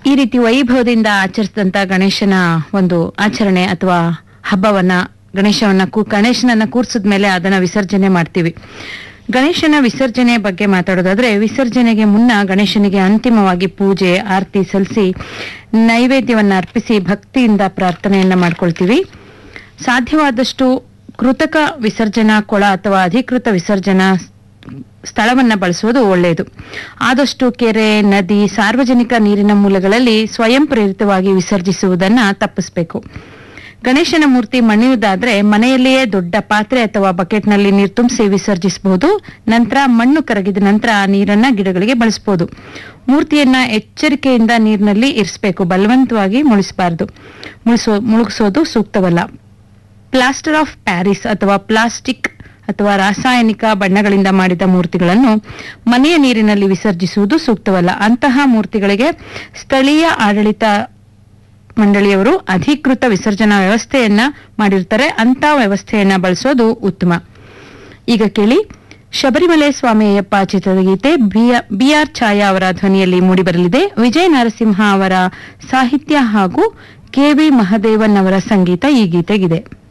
ಈ ರೀತಿ ವೈಭವದಿಂದ ಆಚರಿಸಿದಂತ ಗಣೇಶನ ಒಂದು ಆಚರಣೆ ಅಥವಾ ಹಬ್ಬವನ್ನ ಗಣೇಶವನ್ನ ಕೂ ಗಣೇಶನನ್ನ ಕೂರ್ಸಿದ ಮೇಲೆ ಅದನ್ನ ವಿಸರ್ಜನೆ ಮಾಡ್ತೀವಿ ಗಣೇಶನ ವಿಸರ್ಜನೆ ಬಗ್ಗೆ ಮಾತಾಡೋದಾದ್ರೆ ವಿಸರ್ಜನೆಗೆ ಮುನ್ನ ಗಣೇಶನಿಗೆ ಅಂತಿಮವಾಗಿ ಪೂಜೆ ಆರತಿ ಸಲ್ಲಿಸಿ ನೈವೇದ್ಯವನ್ನ ಅರ್ಪಿಸಿ ಭಕ್ತಿಯಿಂದ ಪ್ರಾರ್ಥನೆಯನ್ನ ಮಾಡ್ಕೊಳ್ತೀವಿ ಸಾಧ್ಯವಾದಷ್ಟು ಕೃತಕ ವಿಸರ್ಜನಾ ಕೊಳ ಅಥವಾ ಅಧಿಕೃತ ವಿಸರ್ಜನಾ ಸ್ಥಳವನ್ನ ಬಳಸುವುದು ಒಳ್ಳೆಯದು ಆದಷ್ಟು ಕೆರೆ ನದಿ ಸಾರ್ವಜನಿಕ ನೀರಿನ ಮೂಲಗಳಲ್ಲಿ ಸ್ವಯಂ ಪ್ರೇರಿತವಾಗಿ ವಿಸರ್ಜಿಸುವುದನ್ನ ತಪ್ಪಿಸಬೇಕು ಗಣೇಶನ ಮೂರ್ತಿ ಮಣ್ಣಿನದಾದ್ರೆ ಮನೆಯಲ್ಲಿಯೇ ದೊಡ್ಡ ಪಾತ್ರೆ ಅಥವಾ ಬಕೆಟ್ನಲ್ಲಿ ನೀರು ತುಂಬಿಸಿ ವಿಸರ್ಜಿಸಬಹುದು ನಂತರ ಮಣ್ಣು ಕರಗಿದ ನಂತರ ಆ ನೀರನ್ನ ಗಿಡಗಳಿಗೆ ಬಳಸಬಹುದು ಮೂರ್ತಿಯನ್ನ ಎಚ್ಚರಿಕೆಯಿಂದ ನೀರಿನಲ್ಲಿ ಇರಿಸಬೇಕು ಬಲವಂತವಾಗಿ ಮುಳಿಸಬಾರದು ಮುಳಿಸೋ ಮುಳುಗಿಸೋದು ಸೂಕ್ತವಲ್ಲ ಪ್ಲಾಸ್ಟರ್ ಆಫ್ ಪ್ಯಾರಿಸ್ ಅಥವಾ ಪ್ಲಾಸ್ಟಿಕ್ ಅಥವಾ ರಾಸಾಯನಿಕ ಬಣ್ಣಗಳಿಂದ ಮಾಡಿದ ಮೂರ್ತಿಗಳನ್ನು ಮನೆಯ ನೀರಿನಲ್ಲಿ ವಿಸರ್ಜಿಸುವುದು ಸೂಕ್ತವಲ್ಲ ಅಂತಹ ಮೂರ್ತಿಗಳಿಗೆ ಸ್ಥಳೀಯ ಆಡಳಿತ ಮಂಡಳಿಯವರು ಅಧಿಕೃತ ವಿಸರ್ಜನಾ ವ್ಯವಸ್ಥೆಯನ್ನ ಮಾಡಿರ್ತಾರೆ ಅಂತ ವ್ಯವಸ್ಥೆಯನ್ನ ಬಳಸೋದು ಉತ್ತಮ ಈಗ ಕೇಳಿ ಶಬರಿಮಲೆ ಸ್ವಾಮಿ ಅಯ್ಯಪ್ಪ ಚಿತ್ರದ ಗೀತೆ ಬಿಆರ್ ಛಾಯಾ ಅವರ ಧ್ವನಿಯಲ್ಲಿ ಮೂಡಿಬರಲಿದೆ ವಿಜಯ ನರಸಿಂಹ ಅವರ ಸಾಹಿತ್ಯ ಹಾಗೂ ಕೆವಿ ಮಹದೇವನ್ ಅವರ ಸಂಗೀತ ಈ ಗೀತೆಗಿದೆ